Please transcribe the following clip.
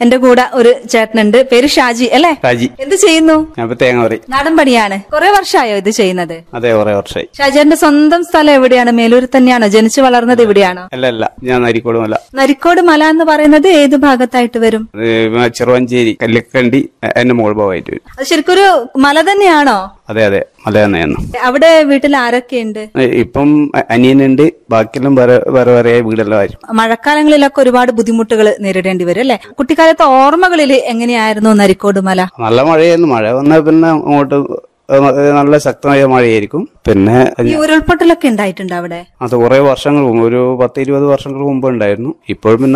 എന്റെ കൂടെ ഒരു ചേട്ടനുണ്ട് പേര് ഷാജി അല്ലേ രാജി എന്ത് ചെയ്യുന്നു ഞാൻ ഇപ്പൊ തേങ്ങ പറയും നാടൻ പണിയാണ് കുറെ വർഷമായോ ഇത് ചെയ്യുന്നത് അതെ കുറെ വർഷമായി ഷാജിന്റെ സ്വന്തം സ്ഥലം എവിടെയാണ് മേലൂർ തന്നെയാണോ ജനിച്ചു വളർന്നത് ഇവിടെയാണോ അല്ല അല്ല ഞാൻ നരിക്കോടുമല്ല നരിക്കോട് മല എന്ന് പറയുന്നത് ഏത് ഭാഗത്തായിട്ട് വരും അത് ചെറുവഞ്ചേരി കല്ലിക്കണ്ടി എന്റെ മോൾ ഭാഗമായിട്ട് വരും അത് ശരിക്കും ഒരു മല തന്നെയാണോ അതെ അതെ മല തന്നെയാണ് അവിടെ വീട്ടിൽ ആരൊക്കെയുണ്ട് ഇപ്പം അനിയനുണ്ട് ബാക്കിയെല്ലാം വേറെ വേറെ വേറെ വീടെല്ലാം ആയിരിക്കും മഴക്കാലങ്ങളിലൊക്കെ ഒരുപാട് ബുദ്ധിമുട്ടുകൾ നേരിടേണ്ടി വരും അല്ലെ കുട്ടിക്കാലത്തെ ഓർമ്മകളിൽ എങ്ങനെയായിരുന്നു നരിക്കോട് മല നല്ല മഴയായിരുന്നു മഴ വന്നാൽ പിന്നെ അങ്ങോട്ട് നല്ല ശക്തമായ മഴയായിരിക്കും പിന്നെ ഈ ഉരുൾപൊട്ടലൊക്കെ ഉണ്ടായിട്ടുണ്ട് അവിടെ അത് കുറെ വർഷങ്ങൾ മുമ്പ് ഒരു പത്ത് ഇരുപത് വർഷങ്ങൾ മുമ്പ് ഉണ്ടായിരുന്നു ഇപ്പോഴും പിന്നെ